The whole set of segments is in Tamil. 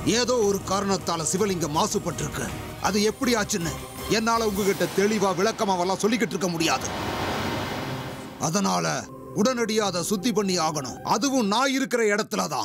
ஏதோ ஒரு காரணத்தால சிவலிங்கம் மாசுபட்டிருக்கு அது எப்படி ஆச்சுன்னு என்னால உங்ககிட்ட தெளிவா விளக்கமாவெல்லாம் சொல்லிக்கிட்டு இருக்க முடியாது அதனால உடனடியா அதை சுத்தி பண்ணி ஆகணும் அதுவும் நான் இருக்கிற இடத்துல தான்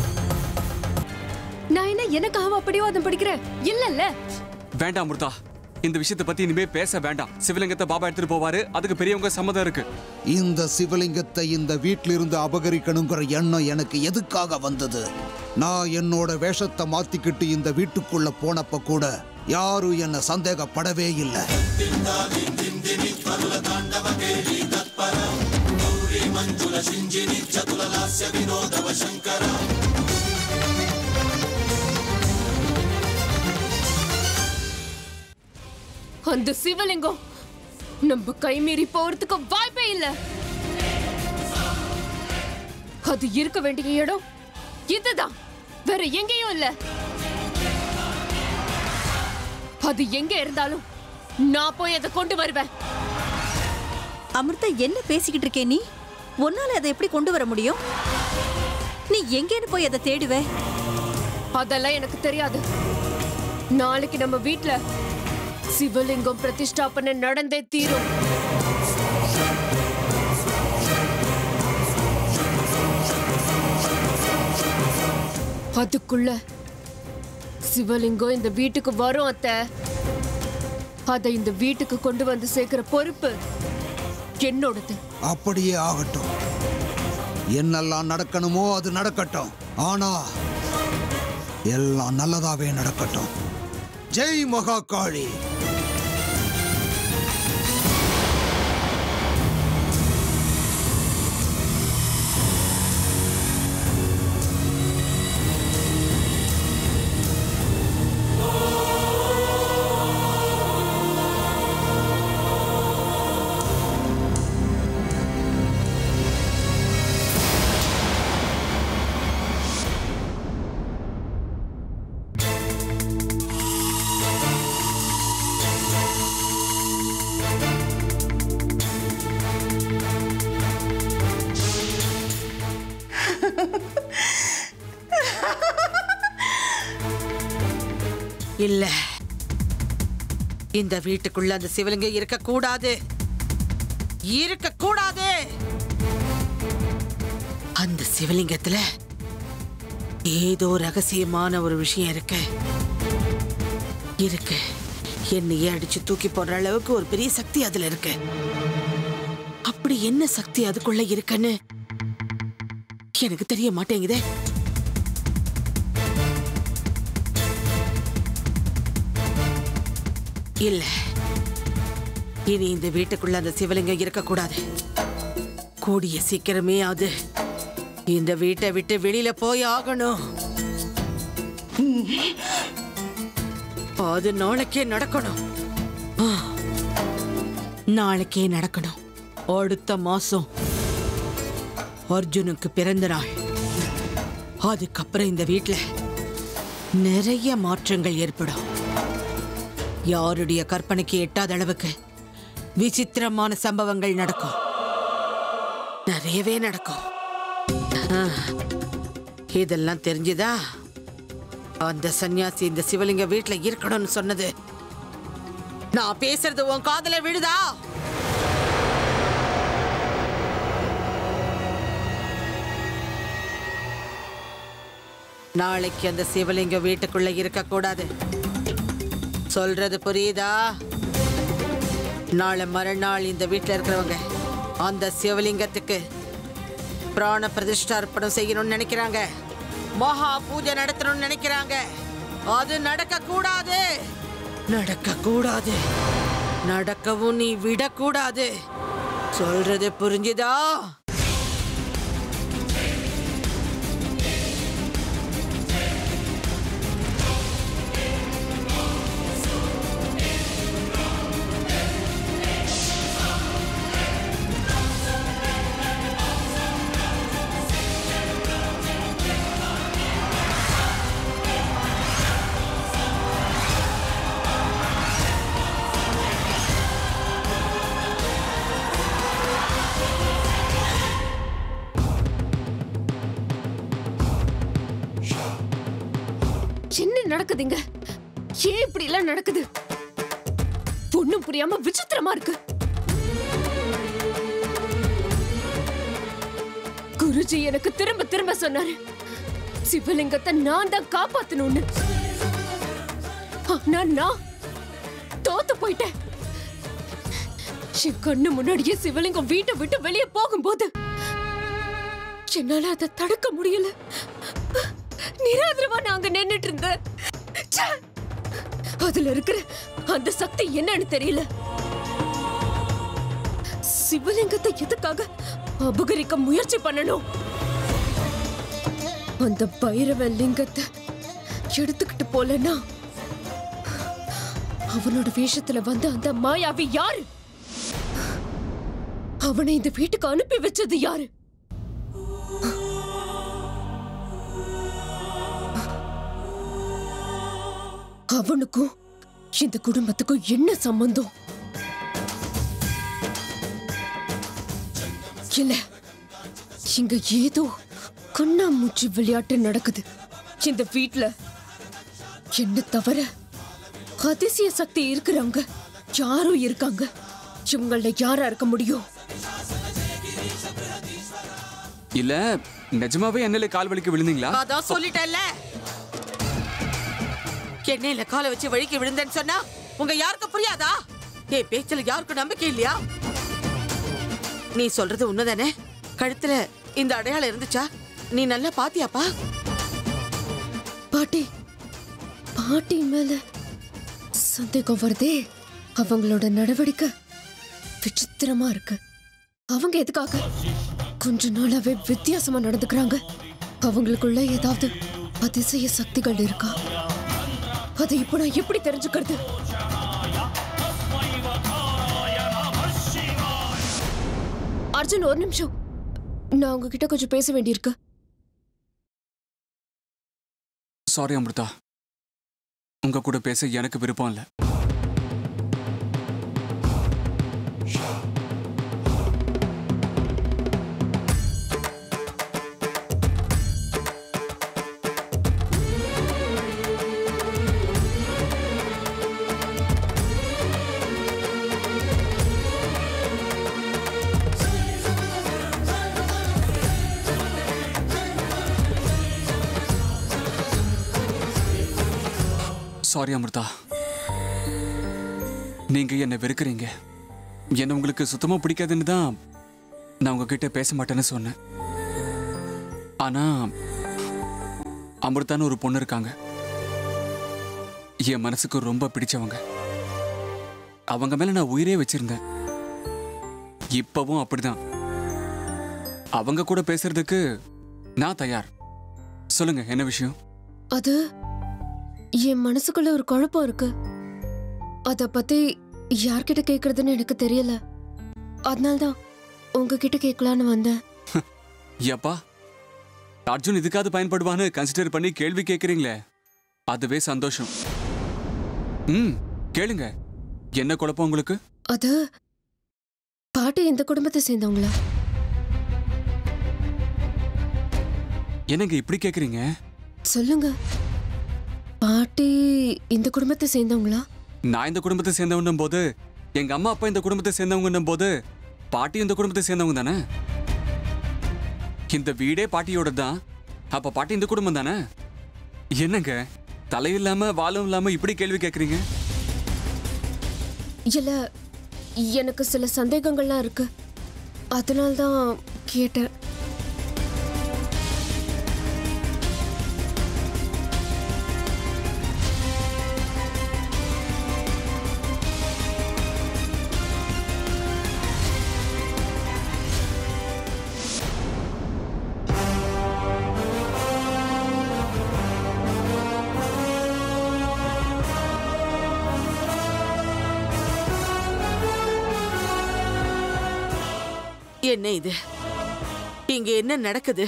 நான் என்ன எனக்காக அப்படிவாதம் படிக்கிறேன் இல்லல்ல வேண்டாம் அமிர்தா இந்த விஷயத்தை பத்தி இனிமே பேச வேண்டாம் சிவலிங்கத்தை பாபா எடுத்துட்டு போவாரு அதுக்கு பெரியவங்க சம்மதம் இருக்கு இந்த சிவலிங்கத்தை இந்த வீட்டிலிருந்து அபகரிக்கணுங்கிற எண்ணம் எனக்கு எதுக்காக வந்தது நான் என்னோட வேஷத்தை மாத்திக்கிட்டு இந்த வீட்டுக்குள்ள போனப்ப கூட யாரும் என்ன சந்தேகப்படவே இல்லை அந்த சிவலிங்கம் நம்ம கை மீறி போறதுக்கு வாய்ப்பே இல்ல அது இருக்க வேண்டிய இடம் இதுதான் வேற எங்கேயும் இல்ல அது எங்க இருந்தாலும் நான் போய் அதை கொண்டு வருவேன் அமிர்தா என்ன பேசிக்கிட்டு இருக்கே நீ உன்னால அதை எப்படி கொண்டு வர முடியும் நீ எங்கேன்னு போய் அதை தேடுவ அதெல்லாம் எனக்கு தெரியாது நாளைக்கு நம்ம வீட்ல சிவலிங்கம் பிரதிஷ்டாபனை நடந்தே தீரும் அதுக்குள்ள சிவலிங்கம் இந்த வீட்டுக்கு வரும் அத்தை அதை இந்த வீட்டுக்கு கொண்டு வந்து சேர்க்கிற பொறுப்பு என்னோடது அப்படியே ஆகட்டும் என்னெல்லாம் நடக்கணுமோ அது நடக்கட்டும் ஆனா எல்லாம் நல்லதாவே நடக்கட்டும் ஜெய் மகாகாளி இல்ல இந்த வீட்டுக்குள்ள அந்த சிவலிங்கம் இருக்க கூடாது இருக்க கூடாது அந்த சிவலிங்கத்துல ஏதோ ரகசியமான ஒரு விஷயம் இருக்கு இருக்கு என்னையே அடிச்சு தூக்கி போடுற அளவுக்கு ஒரு பெரிய சக்தி அதுல இருக்கு அப்படி என்ன சக்தி அதுக்குள்ள இருக்குன்னு எனக்கு தெரிய மாட்டேங்குதே இல்ல இனி இந்த வீட்டுக்குள்ள அந்த சிவலிங்கம் இருக்கக்கூடாது கூடிய சீக்கிரமே அது இந்த வீட்டை விட்டு வெளியில போய் ஆகணும் அது நாளைக்கே நடக்கணும் ஆ. நாளைக்கே நடக்கணும் அடுத்த மாசம் அர்ஜுனுக்கு பிறந்த நாள் அதுக்கப்புறம் இந்த வீட்ல நிறைய மாற்றங்கள் ஏற்படும் யாருடைய கற்பனைக்கு எட்டாத அளவுக்கு விசித்திரமான சம்பவங்கள் நடக்கும் நிறையவே நடக்கும் ஆ, இதெல்லாம் தெரிஞ்சுதா அந்த சன்னியாசி இந்த சிவலிங்க வீட்ல இருக்கணும்னு சொன்னது நான் பேசுறது உன் காதுல விழுதா நாளைக்கு அந்த சிவலிங்க வீட்டுக்குள்ள இருக்க கூடாது சொல்றது புரியுதா நாளை மறுநாள் இந்த வீட்டில் இருக்கிறவங்க அந்த சிவலிங்கத்துக்கு பிராண பிரதிஷ்டார்ப்பணம் செய்யணும்னு நினைக்கிறாங்க மகா பூஜை நடத்தணும்னு நினைக்கிறாங்க அது நடக்க கூடாது நடக்க கூடாது நடக்கவும் நீ விடக்கூடாது சொல்றது புரிஞ்சுதா என்ன நடக்குதுங்க ஏன் இப்படி எல்லாம் நடக்குது ஒண்ணும் புரியாம விசித்திரமா இருக்கு குருஜி எனக்கு திரும்ப திரும்ப சொன்னாரு சிவலிங்கத்தை நான் தான் காப்பாத்தணும்னு ஆனா நான் தோத்து போயிட்டேன் என் கண்ணு முன்னாடியே சிவலிங்கம் வீட்டை விட்டு வெளியே போகும்போது என்னால அதை தடுக்க முடியல நிராதரவா நாங்க நின்னுட்டு இருந்தேன் ச்சே! அதுல இருக்கிற அந்த சக்தி என்னன்னு தெரியல சிவலிங்கத்தை எதுக்காக அபகரிக்க முயற்சி பண்ணணும் அந்த பைரவ லிங்கத்தை எடுத்துக்கிட்டு போலன்னா அவனோட வேஷத்துல வந்த அந்த மாயாவி யாரு அவனை இந்த வீட்டுக்கு அனுப்பி வச்சது யாரு அவனுக்கும் இந்த குடும்பத்துக்கும் என்ன சம்பந்தம் இல்ல இங்க ஏதோ கண்ணாமூச்சி விளையாட்டு நடக்குது இந்த வீட்ல என்ன தவிர அதிசய சக்தி இருக்கிறவங்க யாரும் இருக்காங்க இவங்கள யாரா இருக்க முடியும் இல்ல நிஜமாவே எண்ணெயில கால் வலிக்கு விழுந்தீங்களா அதான் சொல்லிட்டேன்ல எண்ணெயில காலை வச்சு வழிக்கு விழுந்தேன்னு சொன்னா உங்க யாருக்கு புரியாதா என் பேச்சுல யாருக்கும் நம்பிக்கை இல்லையா நீ சொல்றது உண்மைதானே கழுத்துல இந்த அடையாளம் இருந்துச்சா நீ நல்லா பாத்தியாப்பா பாட்டி பாட்டி மேல சந்தேகம் வருதே அவங்களோட நடவடிக்கை விசித்திரமா இருக்கு அவங்க எதுக்காக கொஞ்ச நாளாவே வித்தியாசமா நடந்துக்கிறாங்க அவங்களுக்குள்ள ஏதாவது அதிசய சக்திகள் இருக்கா அதை இப்போ நான் எப்படி தெரிஞ்சுக்கிறது அர்ஜுன் ஒரு நிமிஷம் நான் உங்ககிட்ட கொஞ்சம் பேச வேண்டியிருக்கு சாரி அமிர்தா உங்க கூட பேச எனக்கு விருப்பம் இல்ல சாரி அமிர்தா நீங்க என்னை வெறுக்கிறீங்க என்ன உங்களுக்கு சுத்தமா பிடிக்காதுன்னு தான் நான் உங்ககிட்ட பேச மாட்டேன்னு சொன்னேன் ஆனா அமிர்தான்னு ஒரு பொண்ணு இருக்காங்க என் மனசுக்கு ரொம்ப பிடிச்சவங்க அவங்க மேல நான் உயிரே வச்சிருந்தேன் இப்பவும் அப்படிதான் அவங்க கூட பேசுறதுக்கு நான் தயார் சொல்லுங்க என்ன விஷயம் அது என் மனசுக்குள்ள ஒரு குழப்பம் இருக்கு அத பத்தி யார்கிட்ட கேக்குறதுன்னு எனக்கு தெரியல அதனால்தான் உங்ககிட்ட கேட்கலான்னு வந்தேன் ஏப்பா அர்ஜுன் இதுக்காவது பயன்படுவான்னு கன்சிடர் பண்ணி கேள்வி கேட்குறீங்களே அதுவே சந்தோஷம் ம் கேளுங்க என்ன குழப்பம் உங்களுக்கு அது பாட்டி இந்த குடும்பத்தை சேர்ந்தவங்களா என்னங்க இப்படி கேட்குறீங்க சொல்லுங்க பாட்டி இந்த குடும்பத்தை சேர்ந்தவங்களா நான் இந்த குடும்பத்தை சேர்ந்தவன்னும் போது எங்க அம்மா அப்பா இந்த குடும்பத்தை சேர்ந்தவங்கன்னும் போது பாட்டி இந்த குடும்பத்தை சேர்ந்தவங்க தானே இந்த வீடே பாட்டியோட தான் அப்ப பாட்டி இந்த குடும்பம் தானே என்னங்க தலையில்லாம வாலும் இல்லாம இப்படி கேள்வி கேட்குறீங்க இல்ல எனக்கு சில சந்தேகங்கள்லாம் இருக்கு அதனால்தான் கேட்டேன் என்ன இது இங்க என்ன நடக்குது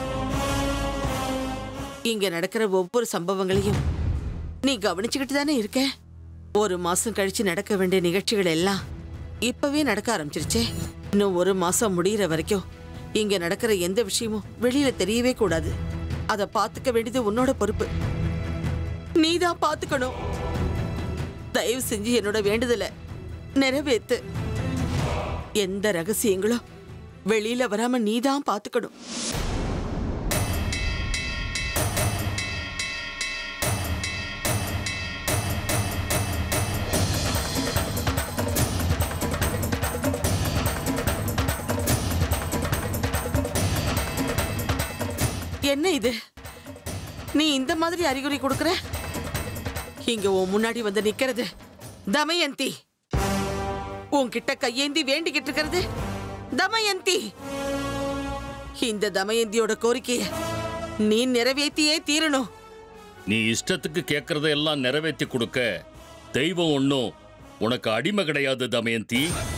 இங்க நடக்கிற ஒவ்வொரு சம்பவங்களையும் நீ கவனிச்சுக்கிட்டு தானே இருக்க ஒரு மாசம் கழிச்சு நடக்க வேண்டிய நிகழ்ச்சிகள் எல்லாம் இப்பவே நடக்க ஆரம்பிச்சிருச்சே இன்னும் ஒரு மாசம் முடியிற வரைக்கும் இங்க நடக்கிற எந்த விஷயமும் வெளியில தெரியவே கூடாது அதை பார்த்துக்க வேண்டியது உன்னோட பொறுப்பு நீதான் பாத்துக்கணும் தயவு செஞ்சு என்னோட வேண்டுதலை நிறைவேத்து எந்த ரகசியங்களும் வெளியில வராம நீதான் பாத்துக்கணும் என்ன இது நீ இந்த மாதிரி அறிகுறி கொடுக்கற இங்க உன் முன்னாடி வந்து நிக்கிறது தமயந்தி உன்கிட்ட கையேந்தி வேண்டிக்கிட்டு இருக்கிறது தமயந்தி இந்த தமயந்தியோட கோரிக்கைய நீ நிறைவேற்றியே தீரணும் நீ இஷ்டத்துக்கு கேட்கறத எல்லாம் நிறைவேற்றி கொடுக்க தெய்வம் ஒன்றும் உனக்கு அடிமை கிடையாது தமயந்தி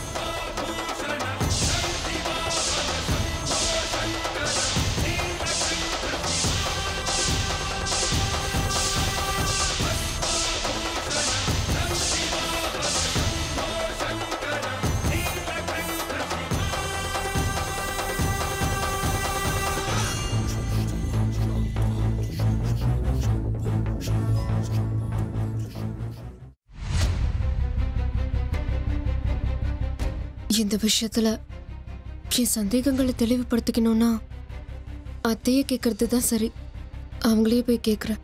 இந்த விஷயத்துல என் சந்தேகங்களை தெளிவுபடுத்திக்கணும்னா அத்தையே கேட்கறது தான் சரி அவங்களே போய் கேட்குறேன்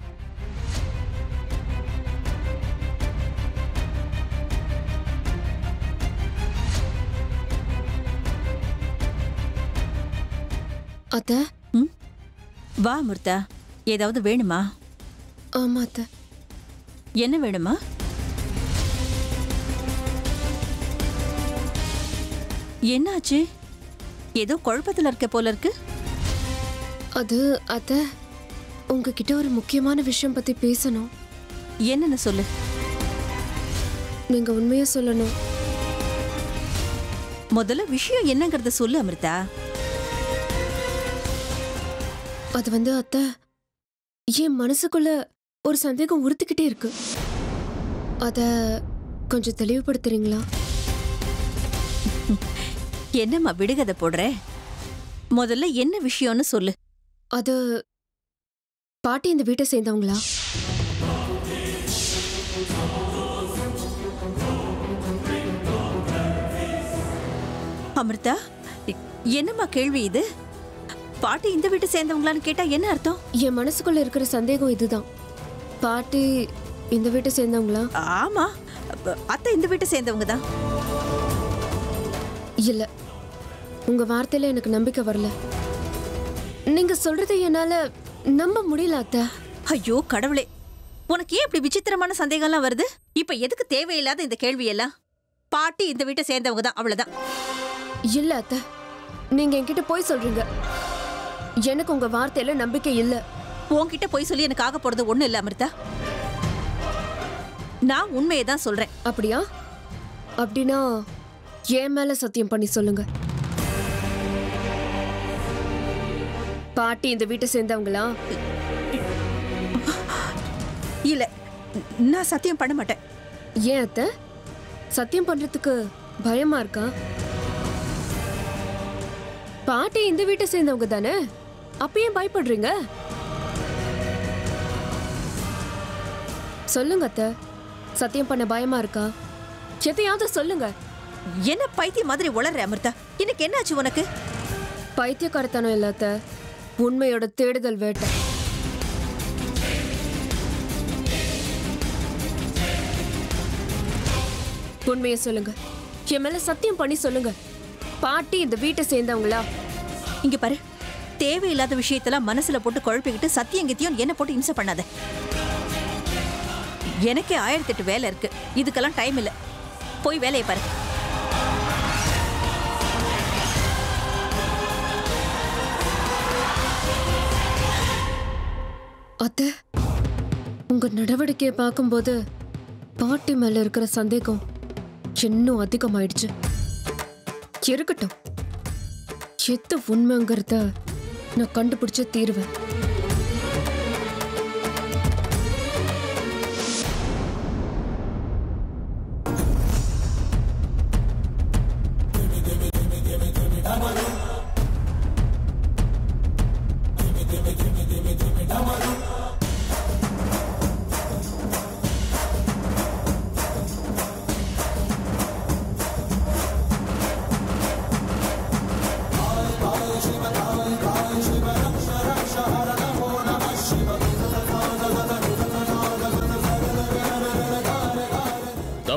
அத்தை வா அமிர்தா ஏதாவது வேணுமா ஆமா அத்தை என்ன வேணுமா என்னாச்சு ஏதோ குழப்பத்துல இருக்க போல இருக்கு அது அத்தை உங்ககிட்ட ஒரு முக்கியமான விஷயம் பத்தி பேசணும் என்னன்னு சொல்லு நீங்க உண்மையா சொல்லணும் முதல்ல விஷயம் என்னங்கறத சொல்லு அமிர்தா அது வந்து அத்தை என் மனசுக்குள்ள ஒரு சந்தேகம் உறுத்திக்கிட்டே இருக்கு அத கொஞ்சம் தெளிவுபடுத்துறீங்களா என்னம்மா விடுகதை போடுற முதல்ல என்ன விஷயம்னு சொல்லு அது பாட்டி இந்த வீட்டை சேர்ந்தவங்களா அமிர்தா எ- என்னம்மா கேள்வி இது பாட்டி இந்த வீட்டை சேர்ந்தவங்களான்னு கேட்டா என்ன அர்த்தம் என் மனசுக்குள்ள இருக்கிற சந்தேகம் இதுதான் பாட்டி இந்த வீட்டை சேர்ந்தவங்களா ஆமா அப்ப அத்தை இந்த வீட்டை சேர்ந்தவங்க தான் இல்ல உங்க வார்த்தையில எனக்கு நம்பிக்கை வரல நீங்க சொல்றதை என்னால நம்ப முடியல அத்தை ஐயோ கடவுளே உனக்கு ஏன் இப்படி விசித்திரமான சந்தேகம்லாம் வருது இப்ப எதுக்கு தேவையில்லாத இந்த கேள்வி எல்லாம் பாட்டி இந்த வீட்டை சேர்ந்தவங்க தான் அவ்வளவுதான் இல்ல அத்தை நீங்க என்கிட்ட போய் சொல்றீங்க எனக்கு உங்க வார்த்தையில நம்பிக்கை இல்ல உன்கிட்ட போய் சொல்லி எனக்கு ஆக போறது ஒண்ணு இல்ல அமிர்தா நான் உண்மையை தான் சொல்றேன் அப்படியா அப்படின்னா என் மேல சத்தியம் பண்ணி சொல்லுங்க பாட்டி இந்த வீட்டை சேர்ந்தவங்களா இல்ல நான் சத்தியம் பண்ண மாட்டேன் ஏன் அத்தை சத்தியம் பண்றதுக்கு பயமா இருக்கா பாட்டி இந்த வீட்டை சேர்ந்தவங்க தானே அப்ப ஏன் பயப்படுறீங்க சொல்லுங்க அத்தை சத்தியம் பண்ண பயமா இருக்கா எதையாவது சொல்லுங்க என்ன பைத்தியம் மாதிரி உளற அமிர்தா எனக்கு என்னாச்சு உனக்கு பைத்தியக்காரத்தனம் இல்ல அத்தை உண்மையோட தேடுதல் வேட்டை உண்மையை சொல்லுங்க என் மேல சத்தியம் பண்ணி சொல்லுங்க பாட்டி இந்த வீட்டை சேர்ந்தவங்களா இங்க பாரு தேவையில்லாத விஷயத்தெல்லாம் மனசுல போட்டு குழப்பிக்கிட்டு சத்தியம் கித்தியம் என்ன போட்டு இம்சை பண்ணாத எனக்கே ஆயிரத்தி எட்டு வேலை இருக்கு இதுக்கெல்லாம் டைம் இல்ல போய் வேலையை பாரு அத்தை உங்க நடவடிக்கையை பார்க்கும்போது பாட்டி மேல இருக்கிற சந்தேகம் இன்னும் அதிகமாயிடுச்சு இருக்கட்டும் எது உண்மைங்கிறத நான் கண்டுபிடிச்ச தீருவேன்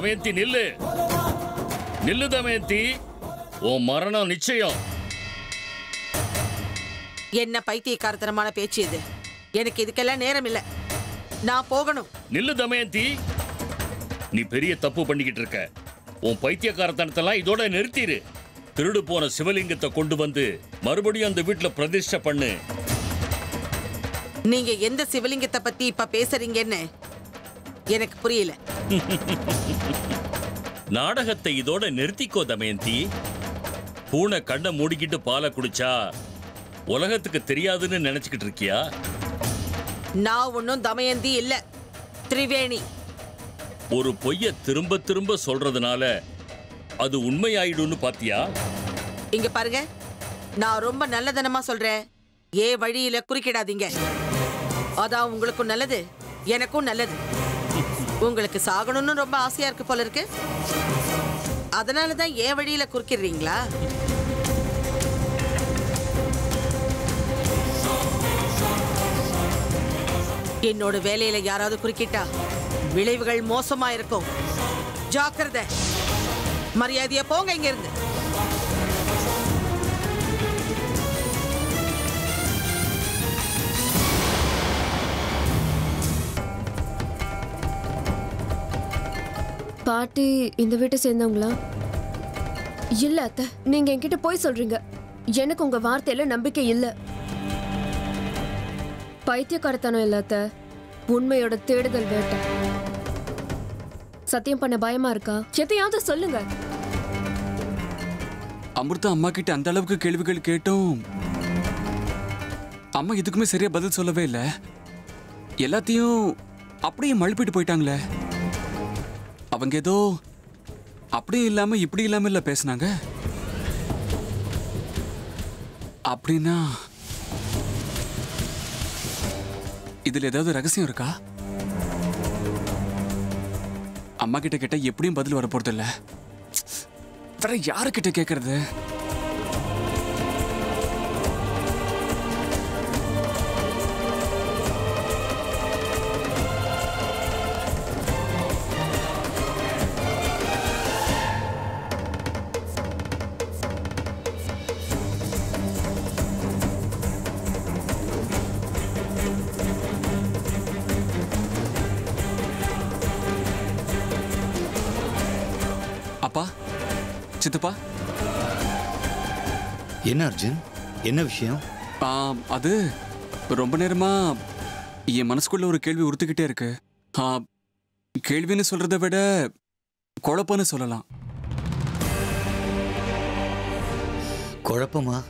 தமயந்தி நில்லு நில்லு தமயந்தி உன் மரணம் நிச்சயம் என்ன பைத்தியக்காரத்தனமான பேச்சு இது எனக்கு இதுக்கெல்லாம் நேரம் இல்ல நான் போகணும் நில்லு தமயந்தி நீ பெரிய தப்பு பண்ணிக்கிட்டு இருக்க உன் பைத்தியக்காரத்தனத்தெல்லாம் இதோட நிறுத்திடு திருடு போன சிவலிங்கத்தை கொண்டு வந்து மறுபடியும் அந்த வீட்டுல பிரதிஷ்டை பண்ணு நீங்க எந்த சிவலிங்கத்தை பத்தி இப்ப பேசுறீங்கன்னு எனக்கு புரியல நாடகத்தை இதோட நிறுத்திக்கோ தமயந்தி பூனை கண்ணை மூடிக்கிட்டு பாலை குடிச்சா உலகத்துக்கு தெரியாதுன்னு நினைச்சுக்கிட்டு இருக்கியா நான் ஒன்னும் தமயந்தி இல்ல திரிவேணி ஒரு பொய்ய திரும்ப திரும்ப சொல்றதுனால அது உண்மையாயிடும்னு பாத்தியா இங்க பாருங்க நான் ரொம்ப நல்லதனமா சொல்றேன் ஏ வழியில குறுக்கிடாதீங்க அதான் உங்களுக்கும் நல்லது எனக்கும் நல்லது உங்களுக்கு சாகணும்னு ரொம்ப ஆசையா இருக்கு போல இருக்கு அதனால தான் ஏன் வழியில குறுக்கிடுறீங்களா என்னோட வேலையில யாராவது குறுக்கிட்டா விளைவுகள் மோசமா இருக்கும் ஜாக்கிரதை மரியாதையா போங்க இங்க இருந்து பாட்டி இந்த வீட்டை சேர்ந்தவங்களா இல்ல அத்தை நீங்க என்கிட்ட போய் சொல்றீங்க எனக்கு உங்க வார்த்தையில நம்பிக்கை இல்ல பைத்தியக்காரத்தனம் இல்ல அத்தை உண்மையோட தேடுதல் வேட்டை சத்தியம் பண்ண பயமா இருக்கா எதையாவது சொல்லுங்க அமிர்தா அம்மா கிட்ட அந்த அளவுக்கு கேள்விகள் கேட்டும் அம்மா எதுக்குமே சரியா பதில் சொல்லவே இல்லை எல்லாத்தையும் அப்படியே மழுப்பிட்டு போயிட்டாங்களே அவங்க ஏதோ அப்படியும் இல்லாம இப்படி இல்லாம இல்ல பேசுனாங்க அப்படின்னா இதுல ஏதாவது ரகசியம் இருக்கா அம்மா கிட்ட கேட்டா எப்படியும் பதில் வர போறது இல்ல வேற யாருக்கிட்ட கேக்குறது அப்பா சித்தப்பா என்ன அர்ஜுன் என்ன விஷயம் ஆ, அது ரொம்ப நேரமா என் மனசுக்குள்ள ஒரு கேள்வி உறுத்துக்கிட்டே இருக்கு ஆ, கேள்வின்னு சொல்றதை விட குழப்பம்னு சொல்லலாம் குழப்பமா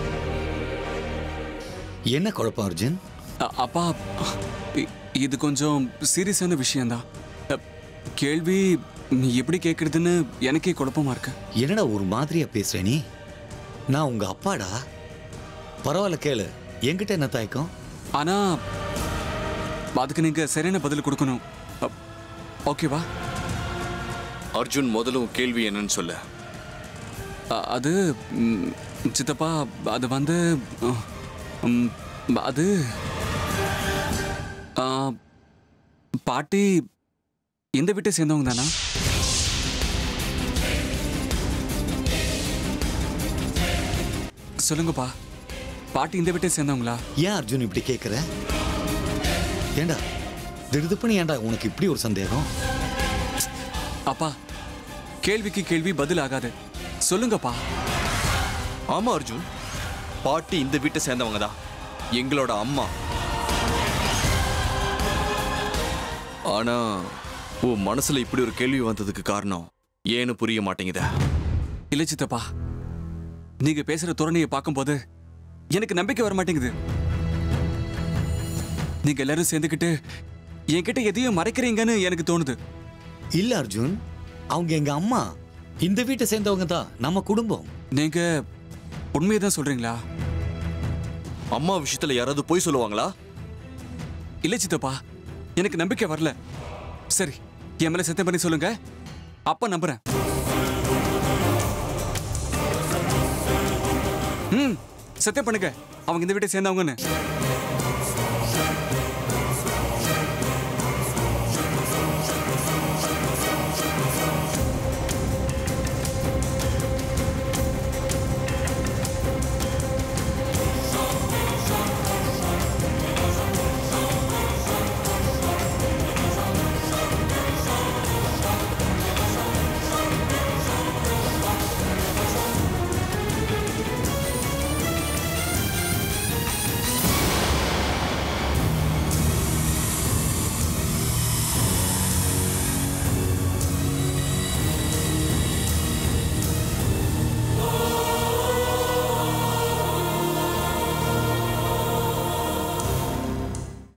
என்ன குழப்பம் அர்ஜுன் அ- அப்பா இ- இது கொஞ்சம் சீரியஸான விஷயம்தான் அ, கேள்வி நீ எப்படி கேட்கறதுன்னு எனக்கே குழப்பமா இருக்கு என்னடா ஒரு மாதிரியா பேசுற நீ நான் உங்க அப்பாடா பரவாயில்ல கேளு என்கிட்ட என்ன தயக்கம் ஆனா அதுக்கு நீங்க சரியான பதில் கொடுக்கணும் அ, ஓகேவா அர்ஜுன் முதலும் கேள்வி என்னன்னு சொல்லு அ- அது ம், சித்தப்பா அது வந்து அ, ம், அது ஆ, பாட்டி இந்த வீட்டை சேர்ந்தவங்க தானா சொல்லுங்கப்பா பாட்டி இந்த வீட்டை சேர்ந்தவங்களா ஏன் அர்ஜுன் இப்படி கேட்குற ஏண்டா திடுதுப்புன்னு ஏன்டா உனக்கு இப்படி ஒரு சந்தேகம் அப்பா கேள்விக்கு கேள்வி பதில் ஆகாது சொல்லுங்கப்பா ஆமா அர்ஜுன் பாட்டி இந்த வீட்டை சேர்ந்தவங்க தான் எங்களோட அம்மா ஆனா உன் மனசுல இப்படி ஒரு கேள்வி வந்ததுக்கு காரணம் ஏன்னு புரிய மாட்டேங்குதே இல்ல சித்தப்பா நீங்க பேசுற தோரணையை பார்க்கும்போது எனக்கு நம்பிக்கை வர மாட்டேங்குது நீங்க எல்லாரும் சேர்ந்துக்கிட்டு என்கிட்ட எதையும் மறைக்கிறீங்கன்னு எனக்கு தோணுது இல்ல அர்ஜுன் அவங்க எங்க அம்மா இந்த வீட்டை சேர்ந்தவங்க தான் நம்ம குடும்பம் நீங்க உண்மையை தான் சொல்றீங்களா அம்மா விஷயத்துல யாராவது பொய் சொல்லுவாங்களா இல்ல சித்தப்பா எனக்கு நம்பிக்கை வரல சரி என் மேல சத்தியம் பண்ணி சொல்லுங்க அப்ப நம்புறேன் ம் சத்தியம் பண்ணுங்க அவங்க இந்த வீட்டை சேர்ந்தவங்கன்னு